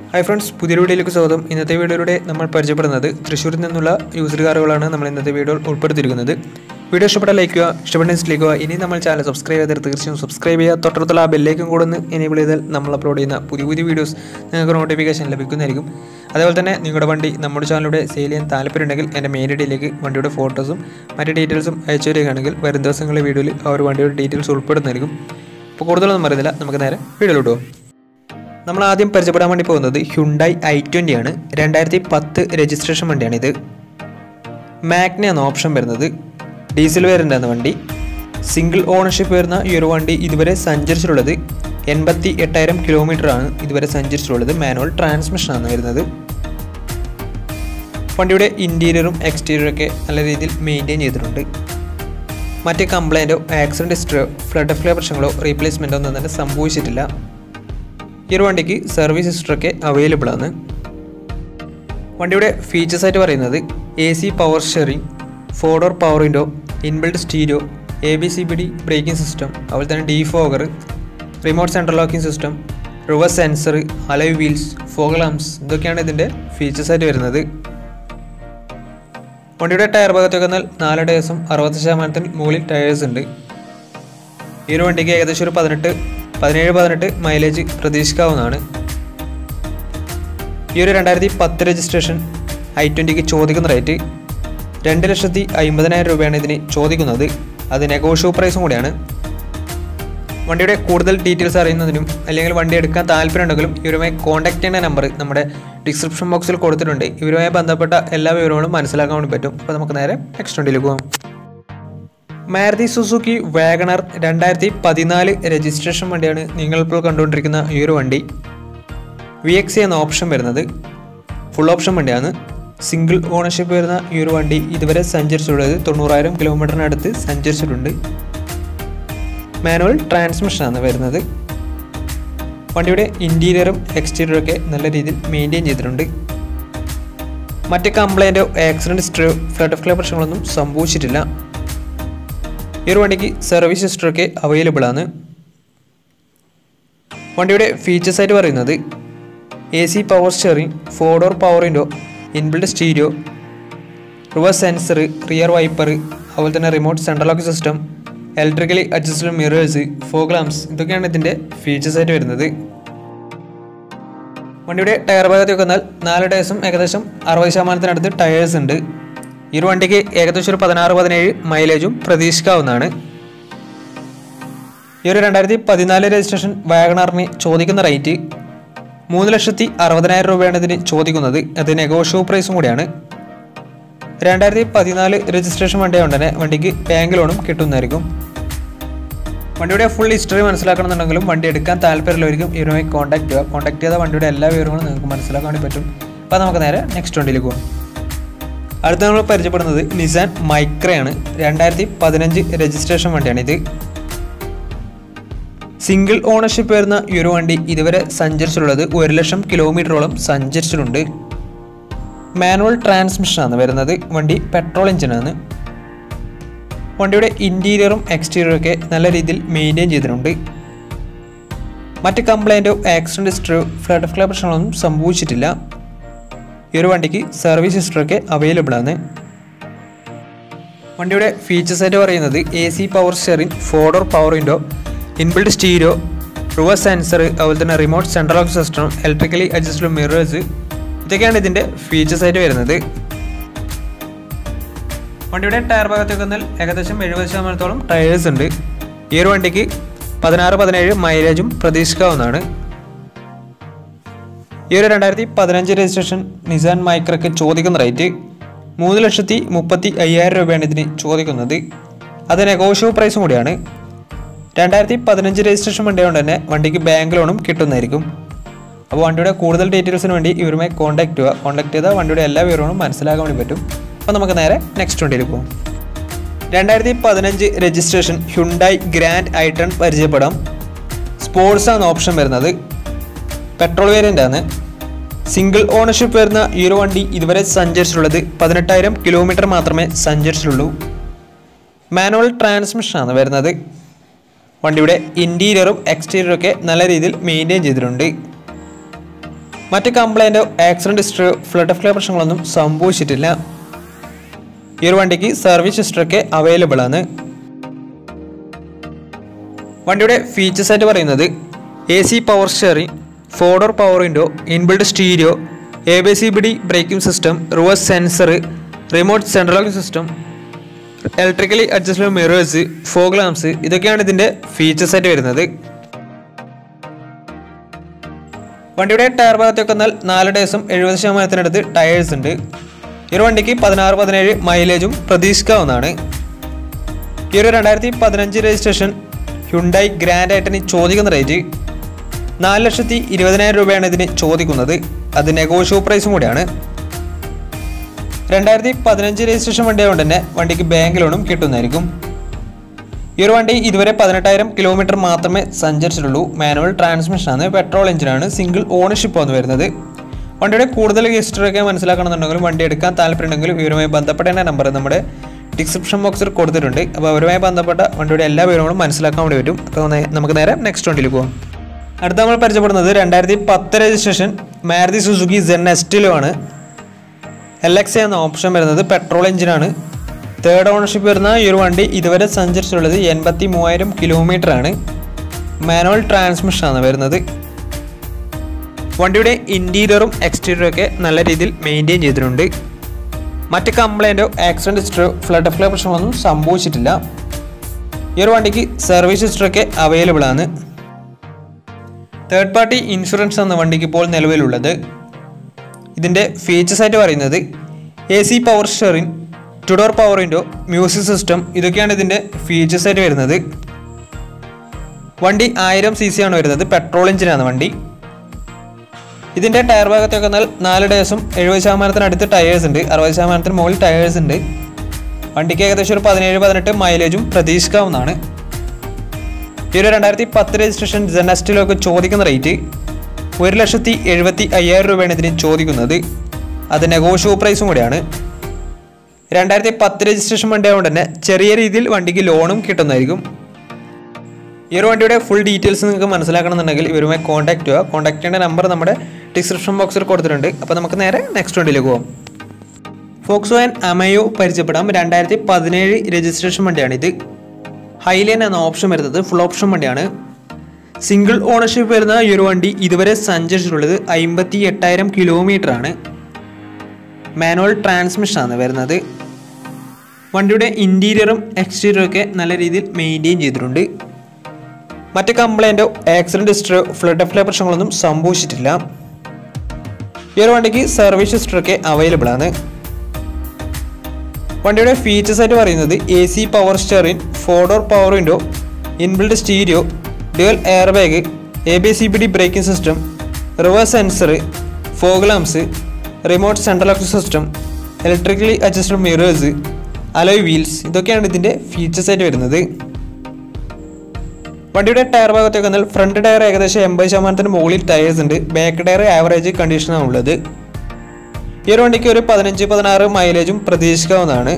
hi friends പുതിയ വീഡിയോയിലേക്ക് സ്വാഗതം ഇന്നത്തെ വീഡിയോയിലൂടെ നമ്മൾ പരിചയപ്പെടുന്നത് തൃശ്ശൂരിൽ നിന്നുള്ള യൂസർ കാറുകളാണ് നമ്മൾ ഇന്നത്തെ വീഡിയോയിൽ ഉൾപ്പെടുത്തിയിരിക്കുന്നത് വീഡിയോ ഇഷ്ടപ്പെട്ട ലൈക്ക് ചെയ്യുക ഇഷ്ടപ്പെട്ട ഡിസ്ലൈക്ക് ചെയ്യുക ഇനി നമ്മൾ ചാനൽ സബ്സ്ക്രൈബ് ചെയ്താൽ തീർച്ചയായും സബ്സ്ക്രൈബ് ചെയ്യുക തൊട്ടടുത്തുള്ള ആ ബെല്ലേക്കും കൂടെ ഒന്ന് എനേബിൾ ചെയ്താൽ നമ്മൾ അപ്ലോഡ് ചെയ്യുന്ന പുതിയ പുതിയ വീഡിയോസ് നിങ്ങൾക്ക് നോട്ടിഫിക്കേഷൻ ലഭിക്കുന്നതായിരിക്കും അതേപോലെ തന്നെ നിങ്ങളുടെ വണ്ടി നമ്മുടെ ചാനലിലൂടെ സെയിൽ ചെയ്യാൻ താല്പര്യമുണ്ടെങ്കിൽ എൻ്റെ മെയിൽ ഐഡിയിലേക്ക് വണ്ടിയുടെ ഫോട്ടോസും മറ്റ് ഡീറ്റെയിൽസും അയച്ചു തരികയാണെങ്കിൽ വരും ദിവസങ്ങളിലെ വീഡിയോയിൽ ആ ഒരു വണ്ടിയുടെ ഡീറ്റെയിൽസ് ഉൾപ്പെടുന്നതായിരിക്കും അപ്പോൾ കൂടുതലൊന്നും പറയുന്നില്ല നമുക്ക് നേരെ വീഡിയോയിലോട്ട് പോകാം നമ്മൾ ആദ്യം പരിചയപ്പെടാൻ വേണ്ടി പോകുന്നത് ഹ്യുണ്ടായി ഐ ട്വൻ്റി ആണ് രണ്ടായിരത്തി പത്ത് രജിസ്ട്രേഷൻ വണ്ടിയാണിത് മാഗ്ന എന്ന ഓപ്ഷൻ വരുന്നത് ഡീസൽ വേരിയൻ്റ് വണ്ടി സിംഗിൾ ഓണർഷിപ്പ് വരുന്ന ഈ ഒരു വണ്ടി ഇതുവരെ സഞ്ചരിച്ചിട്ടുള്ളത് എൺപത്തി എട്ടായിരം കിലോമീറ്റർ ആണ് ഇതുവരെ സഞ്ചരിച്ചിട്ടുള്ളത് മാനുവൽ ട്രാൻസ്മിഷൻ ആണ് വരുന്നത് വണ്ടിയുടെ ഇൻറ്റീരിയറും എക്സ്റ്റീരിയറും ഒക്കെ നല്ല രീതിയിൽ മെയിൻറ്റെയിൻ ചെയ്തിട്ടുണ്ട് മറ്റ് കംപ്ലൈൻറ്റോ ആക്സിഡൻറ്റ് ഹിസ്റ്ററിയോ ഫ്ലഡ് ഫ്ലേ പ്രശ്നങ്ങളോ റീപ്ലേസ്മെൻറ്റോ ഒന്നും തന്നെ സംഭവിച്ചിട്ടില്ല ഈ ഒരു വണ്ടിക്ക് സർവീസ് ഹിസ്റ്ററൊക്കെ അവൈലബിൾ ആണ് വണ്ടിയുടെ ഫീച്ചേഴ്സ് ആയിട്ട് പറയുന്നത് A C power sharing four door power window inbuilt stereo A B C B D braking system അതുപോലെ തന്നെ defogger remote central locking system reverse sensor alloy wheels fog lamps ഇതൊക്കെയാണ് ഇതിൻ്റെ ഫീച്ചേഴ്സ് ആയിട്ട് വരുന്നത് വണ്ടിയുടെ ടയർ ഭാഗത്തൊക്കെ എന്നാൽ നാല് ടയേഴ്സും അറുപത് ശതമാനത്തിന് മുകളിൽ ടയേഴ്സ് ഉണ്ട് ഈ ഒരു വണ്ടിക്ക് ഏകദേശം ഒരു പതിനെട്ട് പതിനേഴ് പതിനെട്ട് മൈലേജ് പ്രതീക്ഷിക്കാവുന്നതാണ് ഈ ഒരു രണ്ടായിരത്തി പത്ത് രജിസ്ട്രേഷൻ ഐ ട്വൻറ്റിക്ക് ചോദിക്കുന്ന റേറ്റ് രണ്ട് ലക്ഷത്തി അമ്പതിനായിരം രൂപയാണ് ഇതിന് ചോദിക്കുന്നത് അത് നെഗോഷ്യബിൾ പ്രൈസും കൂടിയാണ് വണ്ടിയുടെ കൂടുതൽ ഡീറ്റെയിൽസ് അറിയുന്നതിനും അല്ലെങ്കിൽ വണ്ടി എടുക്കാൻ താല്പര്യമുണ്ടെങ്കിലും ഇവരുമായി കോൺടാക്ട് ചെയ്യുന്ന നമ്പർ നമ്മുടെ ഡിസ്ക്രിപ്ഷൻ ബോക്സിൽ കൊടുത്തിട്ടുണ്ട് ഇവരുമായി ബന്ധപ്പെട്ട എല്ലാ വിവരങ്ങളും മനസ്സിലാക്കാൻ വേണ്ടി പറ്റും അപ്പോൾ നമുക്ക് നേരെ നെക്സ്റ്റ് വണ്ടിയിലേക്ക് പോകാം മാരുതി സുസുക്കി വാഗണർ രണ്ടായിരത്തി പതിനാല് രജിസ്ട്രേഷൻ വണ്ടിയാണ് നിങ്ങളിപ്പോൾ കണ്ടുകൊണ്ടിരിക്കുന്ന ഈ ഒരു വണ്ടി വി എക്സ് എന്ന ഓപ്ഷൻ വരുന്നത് ഫുൾ ഓപ്ഷൻ വണ്ടിയാണ് സിംഗിൾ ഓണർഷിപ്പ് വരുന്ന ഈ ഒരു വണ്ടി ഇതുവരെ സഞ്ചരിച്ചിട്ടുള്ളത് തൊണ്ണൂറായിരം കിലോമീറ്ററിനടുത്ത് സഞ്ചരിച്ചിട്ടുണ്ട് മാനുവൽ ട്രാൻസ്മിഷനാണ് വരുന്നത് വണ്ടിയുടെ ഇൻറ്റീരിയറും എക്സ്റ്റീരിയറും ഒക്കെ നല്ല രീതിയിൽ മെയിൻറ്റെയിൻ ചെയ്തിട്ടുണ്ട് മറ്റ് കംപ്ലൈൻറ്റോ ആക്സിഡൻറ്റ് ഹിസ്റ്ററിയോ ഫ്ലഡ് ഫ്ലേ പ്രശ്നങ്ങളൊന്നും സംഭവിച്ചിട്ടില്ല ഈ ഒരു വണ്ടിക്ക് സർവീസ് ഹിസ്റ്ററൊക്കെ അവൈലബിൾ ആണ് വണ്ടിയുടെ ഫീച്ചേഴ്സ് ആയിട്ട് പറയുന്നത് A C power steering four door power window inbuilt stereo reverse sensor rear wiper അതുപോലെ തന്നെ remote central lock system electrically adjusted mirrors fog lamps ഇതൊക്കെയാണ് ഇതിൻ്റെ ഫീച്ചേഴ്സ് ആയിട്ട് വരുന്നത് വണ്ടിയുടെ ടയർ ഭാഗത്തേക്ക് വന്നാൽ നാല് ടയേഴ്സും ഏകദേശം അറുപത് ശതമാനത്തിനടുത്ത് ടയേഴ്സ് ഉണ്ട് ഈ ഒരു വണ്ടിക്ക് ഏകദേശം ഒരു പതിനാറ് പതിനേഴ് മൈലേജും പ്രതീക്ഷിക്കാവുന്നതാണ് ഈ ഒരു രണ്ടായിരത്തി പതിനാല് രജിസ്ട്രേഷൻ വാഗണറിന് ചോദിക്കുന്ന റേറ്റ് മൂന്ന് ലക്ഷത്തി അറുപതിനായിരം രൂപയാണ് ഇതിന് ചോദിക്കുന്നത് അത് നെഗോഷ്യബിൾ പ്രൈസും കൂടിയാണ് രണ്ടായിരത്തി പതിനാല് രജിസ്ട്രേഷൻ വണ്ടിയായതുകൊണ്ട് തന്നെ വണ്ടിക്ക് ബാങ്ക് ലോണും കിട്ടുന്നതായിരിക്കും വണ്ടിയുടെ ഫുൾ ഹിസ്റ്ററി മനസ്സിലാക്കണമെന്നുണ്ടെങ്കിലും വണ്ടി എടുക്കാൻ താല്പര്യമുള്ളവർക്കും ഇവരുമായി കോൺടാക്ട് ചെയ്യുക കോൺടാക്ട് ചെയ്ത വണ്ടിയുടെ എല്ലാ വിവരങ്ങളും നിങ്ങൾക്ക് മനസ്സിലാക്കാൻ വേണ്ടി പറ്റും അപ്പോൾ നമുക്ക് നേരെ നെക്സ്റ്റ് വണ്ടിയിലേക്ക് പോകാം അടുത്ത നമ്മൾ പരിചയപ്പെടുന്നത് നിസാൻ മൈക്രയാണ് രണ്ടായിരത്തി പതിനഞ്ച് രജിസ്ട്രേഷൻ വണ്ടിയാണിത് സിംഗിൾ ഓണർഷിപ്പ് വരുന്ന ഈ ഒരു വണ്ടി ഇതുവരെ സഞ്ചരിച്ചിട്ടുള്ളത് ഒരു ലക്ഷം കിലോമീറ്ററോളം സഞ്ചരിച്ചിട്ടുണ്ട് മാനുവൽ ട്രാൻസ്മിഷനാണ് വരുന്നത് വണ്ടി പെട്രോൾ എഞ്ചിനാണ് വണ്ടിയുടെ ഇൻറ്റീരിയറും എക്സ്റ്റീരിയറും ഒക്കെ നല്ല രീതിയിൽ മെയിൻറ്റെയിൻ ചെയ്തിട്ടുണ്ട് മറ്റ് കംപ്ലൈൻറ്റോ ആക്സിഡൻറ്റ് ഹിസ്റ്ററിയോ ഫ്ലഡ് ഫ്ലേ പ്രശ്നങ്ങളൊന്നും സംഭവിച്ചിട്ടില്ല ഈ ഒരു വണ്ടിക്ക് സർവീസ് ഹിസ്റ്ററൊക്കെ അവൈലബിൾ ആണ് വണ്ടിയുടെ ഫീച്ചേഴ്സ് ആയിട്ട് പറയുന്നത് A C power steering four door power window inbuilt stereo reverse sensor അതുപോലെ തന്നെ remote central lock system electrically adjusted mirrors ഇതൊക്കെയാണ് ഇതിൻ്റെ ഫീച്ചേഴ്സ് ആയിട്ട് വരുന്നത് വണ്ടിയുടെ ടയർ ഭാഗത്തേക്ക് വന്നാൽ ഏകദേശം എഴുപത് ശതമാനത്തോളം ടയേഴ്സ് ഉണ്ട് ഈ ഒരു വണ്ടിക്ക് പതിനാറ് പതിനേഴ് മൈലേജും പ്രതീക്ഷിക്കാവുന്നതാണ് ഈ ഒരു രണ്ടായിരത്തി പതിനഞ്ച് രജിസ്ട്രേഷൻ നിസാൻ മൈക്രക്ക് ചോദിക്കുന്ന റേറ്റ് മൂന്ന് ലക്ഷത്തി മുപ്പത്തി അയ്യായിരം രൂപയാണ് ഇതിന് ചോദിക്കുന്നത് അത് നെഗോഷ്യബിൾ പ്രൈസും കൂടിയാണ് രണ്ടായിരത്തി പതിനഞ്ച് രജിസ്ട്രേഷൻ വണ്ടിയായതുകൊണ്ട് തന്നെ വണ്ടിക്ക് ബാങ്ക് ലോണും കിട്ടുന്നതായിരിക്കും അപ്പോൾ വണ്ടിയുടെ കൂടുതൽ ഡീറ്റെയിൽസിന് വേണ്ടി ഇവരുമായി കോൺടാക്ട് ചെയ്യുക കോൺടാക്ട് ചെയ്താൽ വണ്ടിയുടെ എല്ലാ വിവരങ്ങളും മനസ്സിലാക്കാൻ വേണ്ടി പറ്റും അപ്പോൾ നമുക്ക് നേരെ നെക്സ്റ്റ് വണ്ടിയിൽ പോകും രണ്ടായിരത്തി പതിനഞ്ച് രജിസ്ട്രേഷൻ ഹ്യുണ്ടായി ഗ്രാൻഡ് ഐട്ടൺ പരിചയപ്പെടാം സ്പോർട്സ് ആണ് ഓപ്ഷൻ വരുന്നത് പെട്രോൾ വേരിയൻ്റ് ആണ് സിംഗിൾ ഓണർഷിപ്പ് വരുന്ന ഈ ഒരു വണ്ടി ഇതുവരെ സഞ്ചരിച്ചിട്ടുള്ളത് പതിനെട്ടായിരം കിലോമീറ്റർ മാത്രമേ സഞ്ചരിച്ചിട്ടുള്ളൂ മാനുവൽ ട്രാൻസ്മിഷനാണ് വരുന്നത് വണ്ടിയുടെ ഇൻറ്റീരിയറും എക്സ്റ്റീരിയറും ഒക്കെ നല്ല രീതിയിൽ മെയിൻറ്റെയിൻ ചെയ്തിട്ടുണ്ട് മറ്റ് കംപ്ലൈൻറ്റോ ആക്സിഡൻറ്റ് ഹിസ്റ്ററിയോ ഫ്ലഡ് ഓഫ് പ്രശ്നങ്ങളൊന്നും സംഭവിച്ചിട്ടില്ല ഈ ഒരു വണ്ടിക്ക് സർവീസ് ഹിസ്റ്ററൊക്കെ അവൈലബിൾ ആണ് വണ്ടിയുടെ ഫീച്ചേഴ്സ് ആയിട്ട് പറയുന്നത് A C power steering four door power window inbuilt stereo A B C B D braking system reverse sensor remote central locking system electrically adjustable mirrors fog lamps ഇതൊക്കെയാണ് ഇതിൻ്റെ ഫീച്ചേഴ്സ് ആയിട്ട് വരുന്നത് വണ്ടിയുടെ ടയർ ഭാഗത്തേക്ക് വന്നാൽ നാല് ഡേയ്സും എഴുപത് ശതമാനത്തിനടുത്ത് ടയേഴ്സ് ഉണ്ട് ഈ ഒരു വണ്ടിക്ക് പതിനാറ് പതിനേഴ് മൈലേജും പ്രതീക്ഷിക്കാവുന്നതാണ് ഈ ഒരു രണ്ടായിരത്തി പതിനഞ്ച് രജിസ്ട്രേഷൻ ഹ്യുണ്ടായി ഗ്രാൻഡ് ആയിട്ടിന് ചോദിക്കുന്ന റേറ്റ് നാല് ലക്ഷത്തി ഇരുപതിനായിരം രൂപയാണ് ഇതിന് ചോദിക്കുന്നത് അത് നെഗോഷ്യബിൾ പ്രൈസും കൂടിയാണ് രണ്ടായിരത്തി പതിനഞ്ച് രജിസ്ട്രേഷൻ വണ്ടി ആയതുകൊണ്ട് തന്നെ വണ്ടിക്ക് ബാങ്ക് ലോണും കിട്ടുന്നതായിരിക്കും ഈ ഒരു വണ്ടി ഇതുവരെ പതിനെട്ടായിരം കിലോമീറ്റർ മാത്രമേ സഞ്ചരിച്ചിട്ടുള്ളൂ മാനുവൽ ട്രാൻസ്മിഷനാണ് പെട്രോൾ എഞ്ചിനാണ് സിംഗിൾ ഓണർഷിപ്പ് വന്ന് വരുന്നത് വണ്ടിയുടെ കൂടുതൽ ഹിസ്റ്ററിയൊക്കെ മനസ്സിലാക്കണമെന്നുണ്ടെങ്കിലും വണ്ടി എടുക്കാൻ താല്പര്യമുണ്ടെങ്കിലും ഇവരുമായി ബന്ധപ്പെട്ട നമ്പർ നമ്മുടെ ഡിസ്ക്രിപ്ഷൻ ബോക്സിൽ കൊടുത്തിട്ടുണ്ട് അപ്പോൾ അവരുമായി ബന്ധപ്പെട്ട വണ്ടിയുടെ എല്ലാ വിവരങ്ങളും മനസ്സിലാക്കാൻ വേണ്ടി പറ്റും അപ്പോൾ നേ- നമുക്ക് നേരെ നെക്സ്റ്റ് വണ്ടിയിൽ പോകാം അടുത്ത നമ്മൾ പരിചയപ്പെടുന്നത് രണ്ടായിരത്തി പത്ത് രജിസ്ട്രേഷൻ മാരുതി സുസുക്കി സെൻ എസ്റ്റിലുമാണ് എൽ എക്സ് എന്ന ഓപ്ഷൻ വരുന്നത് പെട്രോൾ എഞ്ചിനാണ് തേർഡ് ഓണർഷിപ്പ് വരുന്ന ഈ ഒരു വണ്ടി ഇതുവരെ സഞ്ചരിച്ചിട്ടുള്ളത് എൺപത്തി മൂവായിരം കിലോമീറ്റർ ആണ് മാനുവൽ ട്രാൻസ്മിഷൻ ആണ് വരുന്നത് വണ്ടിയുടെ ഇൻറ്റീരിയറും എക്സ്റ്റീരിയറും ഒക്കെ നല്ല രീതിയിൽ മെയിൻറ്റെയിൻ ചെയ്തിട്ടുണ്ട് മറ്റ് കംപ്ലൈൻറ്റോ ആക്സിഡൻറ്റ് ഹിസ്റ്ററോ ഫ്ലഡ് ഓഫ് പ്രശ്നമൊന്നും സംഭവിച്ചിട്ടില്ല ഈ ഒരു വണ്ടിക്ക് സർവീസ് ഹിസ്റ്ററൊക്കെ അവൈലബിൾ ആണ് തേർഡ് പാർട്ടി ഇൻഷുറൻസ് എന്ന വണ്ടിക്ക് ഇപ്പോൾ നിലവിലുള്ളത് ഇതിൻ്റെ ഫീച്ചേഴ്സ് ആയിട്ട് പറയുന്നത് A C power steering two door power window music system ഇതൊക്കെയാണ് ഇതിൻ്റെ ഫീച്ചേഴ്സ് ആയിട്ട് വരുന്നത് വണ്ടി ആയിരം സി സി ആണ് വരുന്നത് പെട്രോൾ എഞ്ചിനാണ് വണ്ടി ഇതിൻ്റെ ടയർ ഭാഗത്തൊക്കെ എന്നാൽ നാല് ഡേയ്സും എഴുപത് ശതമാനത്തിനടുത്ത് ടയേഴ്സ് ഉണ്ട് അറുപത് ശതമാനത്തിന് മുകളിൽ ടയേഴ്സ് ഉണ്ട് വണ്ടിക്ക് ഏകദേശം ഒരു പതിനേഴ് പതിനെട്ട് മൈലേജും പ്രതീക്ഷിക്കാവുന്നതാണ് ഈ ഒരു രണ്ടായിരത്തി പത്ത് രജിസ്ട്രേഷൻ ജനസ്റ്റിലൊക്കെ ചോദിക്കുന്ന റേറ്റ് ഒരു ലക്ഷത്തി എഴുപത്തി അയ്യായിരം രൂപയാണ് ഇതിന് ചോദിക്കുന്നത് അത് നെഗോഷ്യബിൾ പ്രൈസും കൂടിയാണ് രണ്ടായിരത്തി പത്ത് രജിസ്ട്രേഷൻ വണ്ടി ആയതുകൊണ്ട് തന്നെ ചെറിയ രീതിയിൽ വണ്ടിക്ക് ലോണും കിട്ടുന്നതായിരിക്കും ഈ ഒരു വണ്ടിയുടെ ഫുൾ ഡീറ്റെയിൽസ് നിങ്ങൾക്ക് മനസ്സിലാക്കണമെന്നുണ്ടെങ്കിൽ ഇവരുമായി കോൺടാക്ട് ചെയ്യുക കോൺടാക്ട് ചെയ്യേണ്ട നമ്പർ നമ്മുടെ ഡിസ്ക്രിപ്ഷൻ ബോക്സിൽ കൊടുത്തിട്ടുണ്ട് അപ്പോൾ നമുക്ക് നേരെ നെക്സ്റ്റ് വണ്ടിയിലേക്ക് പോകാം ഫോക്സ് വാൻ അമയോ പരിചയപ്പെടാം രണ്ടായിരത്തി പതിനേഴ് രജിസ്ട്രേഷൻ വണ്ടിയാണിത് ഹൈലൈൻ എന്ന ഓപ്ഷൻ വരുന്നത് ഫുൾ ഓപ്ഷൻ വണ്ടിയാണ് സിംഗിൾ ഓണർഷിപ്പ് വരുന്ന ഈ ഒരു വണ്ടി ഇതുവരെ സഞ്ചരിച്ചിട്ടുള്ളത് അമ്പത്തി എട്ടായിരം കിലോമീറ്റർ ആണ് മാനുവൽ ട്രാൻസ്മിഷൻ ആണ് വരുന്നത് വണ്ടിയുടെ ഇൻറ്റീരിയറും എക്സ്റ്റീരിയറും ഒക്കെ നല്ല രീതിയിൽ മെയിൻറ്റെയിൻ ചെയ്തിട്ടുണ്ട് മറ്റ് കംപ്ലൈൻറ്റോ ആക്സിഡൻറ്റ് ഹിസ്റ്ററിയോ ഫ്ലഡ് ഓഫ് പ്രശ്നങ്ങളൊന്നും സംഭവിച്ചിട്ടില്ല ഈ ഒരു വണ്ടിക്ക് സർവീസ് ഹിസ്റ്ററൊക്കെ അവൈലബിൾ ആണ് വണ്ടിയുടെ ഫീച്ചേഴ്സ് ആയിട്ട് പറയുന്നത് A C power steering four door power window inbuilt stereo dual air bag A B C B D braking system reverse sensor fog lamps remote central locking system electrically adjusted mirrors alloy wheels ഇതൊക്കെയാണ് ഇതിൻ്റെ features ആയിട്ട് വരുന്നത് വണ്ടിയുടെ tyre ഭാഗത്തേക്ക് വന്നാൽ front tyre ഏകദേശം എൺപത് ശതമാനത്തിന് മുകളിൽ ടയേഴ്സ് ഉണ്ട് ബാക്ക് ടയർ ആവറേജ് കണ്ടീഷനാണ് ഉള്ളത് ഈ ഒരു വണ്ടിക്ക് ഒരു പതിനഞ്ച് പതിനാറ് മൈലേജും പ്രതീക്ഷിക്കാവുന്നതാണ്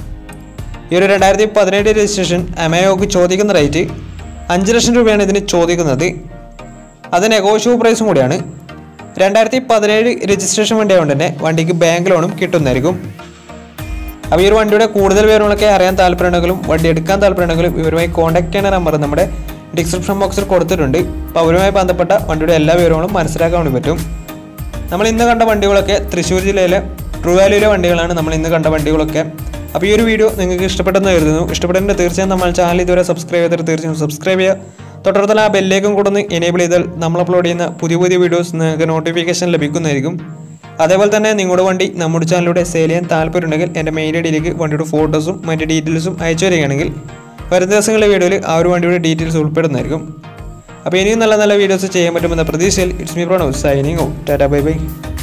ഈ ഒരു രണ്ടായിരത്തി പതിനേഴ് രജിസ്ട്രേഷൻ അമയോക്ക് ചോദിക്കുന്ന റേറ്റ് അഞ്ച് ലക്ഷം രൂപയാണ് ഇതിന് ചോദിക്കുന്നത് അത് നെഗോഷ്യബിൾ പ്രൈസും കൂടിയാണ് രണ്ടായിരത്തി പതിനേഴ് രജിസ്ട്രേഷൻ വണ്ടി ആയതുകൊണ്ട് തന്നെ വണ്ടിക്ക് ബാങ്ക് ലോണും കിട്ടുന്നതായിരിക്കും അപ്പോൾ ഈ ഒരു വണ്ടിയുടെ കൂടുതൽ വിവരങ്ങളൊക്കെ അറിയാൻ താല്പര്യമുണ്ടെങ്കിലും വണ്ടി എടുക്കാൻ താല്പര്യമുണ്ടെങ്കിലും ഇവരുമായി കോൺടാക്ട് ചെയ്യുന്ന നമ്പർ നമ്മുടെ ഡിസ്ക്രിപ്ഷൻ ബോക്സിൽ കൊടുത്തിട്ടുണ്ട് അപ്പോൾ അവരുമായി ബന്ധപ്പെട്ട വണ്ടിയുടെ എല്ലാ വിവരങ്ങളും മനസ്സിലാക്കാൻ വേണ്ടി പറ്റും നമ്മൾ ഇന്ന് കണ്ട വണ്ടികളൊക്കെ തൃശ്ശൂർ ജില്ലയിലെ ട്രൂ വാല്യൂയിലെ വണ്ടികളാണ് നമ്മൾ ഇന്ന് കണ്ട വണ്ടികളൊക്കെ അപ്പോൾ ഈ ഒരു വീഡിയോ നിങ്ങൾക്ക് ഇഷ്ടപ്പെട്ടെന്ന് കരുതുന്നു ഇഷ്ടപ്പെട്ടെങ്കിൽ തീർച്ചയായും നമ്മൾ ചാനൽ ഇതുവരെ സബ്സ്ക്രൈബ് ചെയ്തിട്ട് തീർച്ചയായും സബ്സ്ക്രൈബ് ചെയ്യുക തൊട്ടടുത്തുള്ള ആ ബെല്ലേക്കും കൂടെ ഒന്ന് എനേബിൾ ചെയ്താൽ നമ്മൾ അപ്ലോഡ് ചെയ്യുന്ന പുതിയ പുതിയ വീഡിയോസ് നിങ്ങൾക്ക് നോട്ടിഫിക്കേഷൻ ലഭിക്കുന്നതായിരിക്കും അതേപോലെ തന്നെ നിങ്ങളുടെ വണ്ടി നമ്മുടെ ചാനലിലൂടെ സെയിൽ ചെയ്യാൻ താല്പര്യമുണ്ടെങ്കിൽ എൻ്റെ മെയിൽ ഐ ഡിയിലേക്ക് വണ്ടിയുടെ ഫോട്ടോസും മറ്റ് ഡീറ്റെയിൽസും അയച്ചു വരികയാണെങ്കിൽ വരും ദിവസങ്ങളിലെ വീഡിയോയിൽ ആ ഒരു വണ്ടിയുടെ ഡീറ്റെയിൽസ് ഉൾപ്പെടുന്നതായിരിക്കും അപ്പോൾ ഇനിയും നല്ല നല്ല വീഡിയോസ് ചെയ്യാൻ പറ്റുമെന്ന പ്രതീക്ഷയിൽ it's me Pranav signing tata bye by